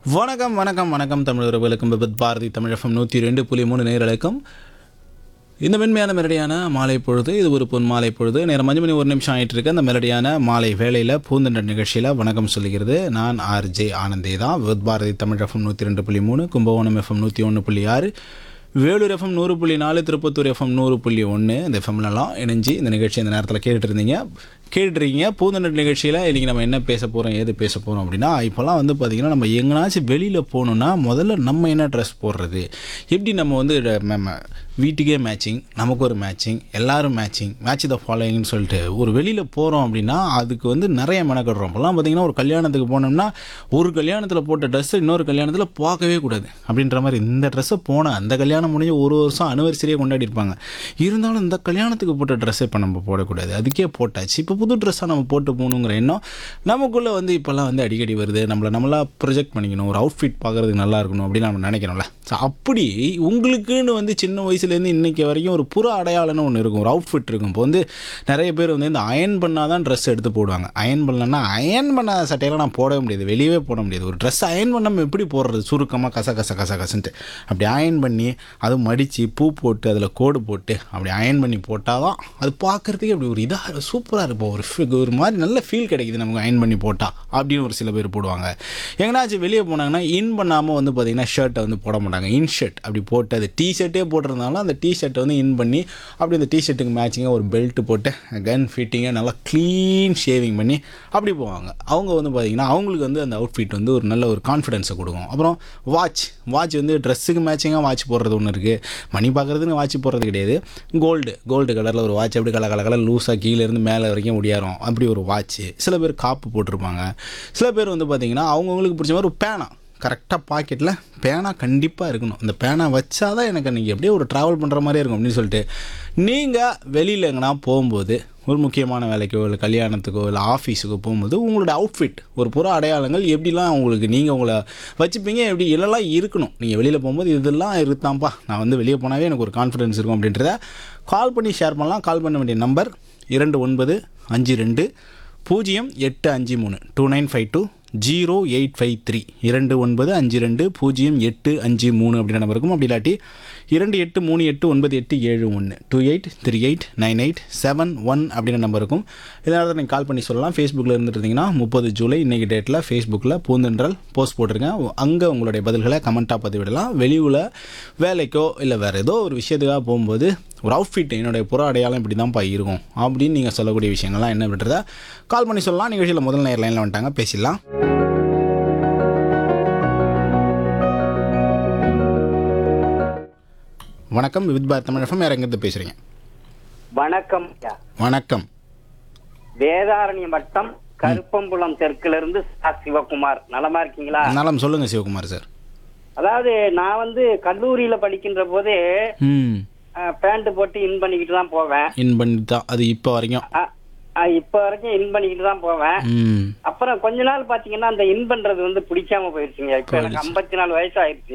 வணக்கம் வணக்கம் வணக்கம் தமிழ் உறவுகளுக்கும் விபத் பாரதி தமிழகம் நூற்றி ரெண்டு புள்ளி மூணு நேர்களுக்கும் இந்த மென்மையான மெலடியான மாலை பொழுது இது ஒரு பொன் மாலை பொழுது நேரம் அஞ்சு மணி ஒரு நிமிஷம் ஆயிட்டு இருக்கு அந்த மெலடியான மாலை வேளையில் பூந்தண்ட நிகழ்ச்சியில் வணக்கம் சொல்லுகிறது நான் ஆர் ஜே ஆனந்தே தான் விபத் பாரதி தமிழ் எஃப்எம் நூற்றி ரெண்டு புள்ளி மூணு கும்பகோணம் எஃப்எம் நூற்றி ஒன்று புள்ளி ஆறு வேலூர் எஃப்எம் நூறு புள்ளி நாலு திருப்பத்தூர் எஃப்எம் நூறு புள்ளி ஒன்று இந்த எஃப்எம்லலாம் இணைஞ்சு இந்த நிகழ்ச்சி இந்த நேரத்தில் கேட்டுட்டு இருந்தீங்க கேட்டுருக்கீங்க பூந்தண்டர் நிகழ்ச்சியில் இன்றைக்கி நம்ம என்ன பேச போகிறோம் ஏது பேச போகிறோம் அப்படின்னா இப்போல்லாம் வந்து பார்த்திங்கன்னா நம்ம எங்கேனாச்சும் வெளியில் போகணுன்னா முதல்ல நம்ம என்ன ட்ரெஸ் போடுறது எப்படி நம்ம வந்து ட- ம- ம- வீட்டுக்கே மேட்சிங் நமக்கு ஒரு மேட்சிங் எல்லாரும் மேட்சிங் மேட்ச் த ஃபாலோயிங்னு சொல்லிட்டு ஒரு வெளியில் போகிறோம் அப்படின்னா அதுக்கு வந்து நிறைய மெனக்கடுறோம் இப்போல்லாம் பார்த்திங்கன்னா ஒரு கல்யாணத்துக்கு போனோம்னா ஒரு கல்யாணத்தில் போட்ட ட்ரெஸ்ஸை இன்னொரு கல்யாணத்தில் பார்க்கவே கூடாது அப்படின்ற மாதிரி இந்த ட்ரெஸ்ஸை போன அந்த கல்யாணம் முடிஞ்சு ஒரு வருஷம் அனிவர்சரியே கொண்டாடி இருப்பாங்க இருந்தாலும் இந்த கல்யாணத்துக்கு போட்ட ட்ரெஸ்ஸை இப்போ நம்ம போடக்கூடாது அதுக்கே போட்டாச்சு இப்போ புது ட்ரெஸ்ஸாக நம்ம போட்டு போகணுங்கிற எண்ணம் நமக்குள்ளே வந்து இப்போல்லாம் வந்து அடிக்கடி வருது நம்மளை நம்மளா ப்ரொஜெக்ட் பண்ணிக்கணும் ஒரு அவுட்ஃபிட் பார்க்குறதுக்கு நல்லா இருக்கணும் அப்படின்னு நம்ம நினைக்கிறோம்ல ஸோ அப்படி உங்களுக்குன்னு வந்து சின்ன வயசுலேருந்து இன்னைக்கு வரைக்கும் ஒரு புற அடையாளம்னு ஒன்று இருக்கும் ஒரு அவுட்ஃபிட் இருக்கும் இப்போ வந்து நிறைய பேர் வந்து இந்த அயன் பண்ணால் தான் ட்ரெஸ் எடுத்து போடுவாங்க அயன் பண்ணலன்னா அயன் பண்ண சட்டையெல்லாம் நான் போடவே முடியாது வெளியவே போட முடியாது ஒரு ட்ரெஸ் அயன் பண்ணாமல் எப்படி போடுறது சுருக்கமாக கச கச கச கசன்ட்டு அப்படி அயன் பண்ணி அது மடித்து பூ போட்டு அதில் கோடு போட்டு அப்படி அயன் பண்ணி போட்டால் தான் அது பார்க்குறதுக்கு அப்படி ஒரு இதாக சூப்பராக இருக்கும் ஒரு fi- ஒரு மாதிரி நல்ல ஃபீல் கிடைக்குது நமக்கு அயன் பண்ணி போட்டால் அப்படின்னு ஒரு சில பேர் போடுவாங்க எங்கனாச்சும் வெளியே போனாங்கன்னா இன் பண்ணாமல் வந்து பார்த்திங்கன்னா ஷர்ட்டை வந்து போட மாட்டாங்க இன் ஷர்ட் அப்படி போட்டு அது டி ஷர்ட்டே போட்டிருந்தாலும் அந்த டி ஷர்ட்டை வந்து இன் பண்ணி அப்படி அந்த டி ஷர்ட்டுக்கு மேட்சிங்காக ஒரு பெல்ட் போட்டு கன் ஃபிட்டிங்காக நல்லா க்ளீன் ஷேவிங் பண்ணி அப்படி போவாங்க அவங்க வந்து பார்த்திங்கன்னா அவங்களுக்கு வந்து அந்த அவுட்ஃபிட் வந்து ஒரு நல்ல ஒரு கான்ஃபிடென்ஸை கொடுக்கும் அப்புறம் வாட்ச் வாட்ச் வந்து ட்ரெஸ்ஸுக்கு மேட்சிங்காக வாட்ச் போடுறது ஒன்று இருக்குது மணி பார்க்குறதுக்கு வாட்ச் போடுறது கிடையாது கோல்டு கோல்டு கலரில் ஒரு வாட்ச் அப்படி கல கல கலர் லூஸாக கீழே இருந்து மேலே வரைக்கும் முடியாரும் அப்படி ஒரு வாட்ச்சு சில பேர் காப்பு போட்டிருப்பாங்க சில பேர் வந்து பார்த்திங்கன்னா அவங்கவுங்களுக்கு பிடிச்ச மாதிரி ஒரு பேனா கரெக்டாக பாக்கெட்டில் பேனா கண்டிப்பாக இருக்கணும் இந்த பேனா வச்சா தான் எனக்கு அன்றைக்கி அப்படியே ஒரு ட்ராவல் பண்ணுற மாதிரியே இருக்கும் அப்படின்னு சொல்லிட்டு நீங்கள் வெளியில் எங்கன்னா போகும்போது ஒரு முக்கியமான வேலைக்கோ இல்லை கல்யாணத்துக்கோ இல்லை ஆஃபீஸுக்கோ போகும்போது உங்களோட அவுட்ஃபிட் ஒரு புற அடையாளங்கள் எப்படிலாம் உங்களுக்கு நீங்கள் உங்களை வச்சுப்பீங்க எப்படி இதெல்லாம் இருக்கணும் நீங்கள் வெளியில் போகும்போது இதெல்லாம் இருக்குதான்ப்பா நான் வந்து வெளியே போனாவே எனக்கு ஒரு கான்ஃபிடென்ஸ் இருக்கும் அப்படின்றத கால் பண்ணி ஷேர் பண்ணலாம் கால் பண்ண வேண்டிய நம்பர் இரண்டு ஒன்பது அஞ்சு ரெண்டு பூஜ்ஜியம் எட்டு அஞ்சு மூணு two nine five two zero eight five three இரண்டு ஒன்பது அஞ்சு ரெண்டு பூஜ்ஜியம் எட்டு அஞ்சு மூணு அப்படின்ற நம்பர் இருக்கும் அப்படி இல்லாட்டி இரண்டு எட்டு மூணு எட்டு ஒன்பது எட்டு ஏழு ஒன்று two eight three eight nine eight seven one அப்படின்ற நம்பர் இருக்கும் இதனால் நீங்கள் கால் பண்ணி சொல்லலாம் ஃபேஸ்புக்கில் இருந்துட்டு இருந்தீங்கன்னா முப்பது ஜூலை இன்றைக்கி டேட்டில் ஃபேஸ்புக்கில் பூந்தென்றல் போஸ்ட் போட்டிருக்கேன் அங்கே உங்களுடைய பதில்களை கமெண்ட்டாக பதிவிடலாம் வெளியூரில் வேலைக்கோ இல்லை வேறு ஏதோ ஒரு விஷயத்துக்காக போகும்போது ஒரு அவுட்ஃபிட் என்னுடைய புற அடையாளம் இப்படி தான்ப்பா இருக்கும் அப்படின்னு நீங்கள் சொல்லக்கூடிய விஷயங்கள்லாம் என்ன விட்டுறதா கால் பண்ணி சொல்லலாம் நிகழ்ச்சியில் முதல் நேர் லைனில் வந்துட்டாங்க பேசிடலாம் வணக்கம் வித் பாரத் தமிழ் எஃப்எம் யார் எங்கேருந்து பேசுகிறீங்க வணக்கம் ஐயா. வணக்கம் வேதாரண்யம் வட்டம் கருப்பம்புலம் தெற்குல இருந்து சா. சிவகுமார் நலமா இருக்கீங்களா நலம் சொல்லுங்கள் சிவகுமார் சார் அதாவது நான் வந்து கல்லூரியில படிக்கின்ற போதே ம் பேண்ட் போட்டு இன் பண்ணிக்கிட்டு தான் போவேன் இன் பண்ணி தான் அது இப்போ வரைக்கும் அ, அ, இப்ப வரைக்கும் இன் பண்ணிக்கிட்டு தான் போவேன் ம் அப்புறம் கொஞ்ச நாள் பாத்தீங்கன்னா அந்த இன் பண்றது வந்து பிடிக்காம போயிருச்சுங்க இப்ப எனக்கு ஐம்பத்தி நாலு வயசு ஆயிடுச்சு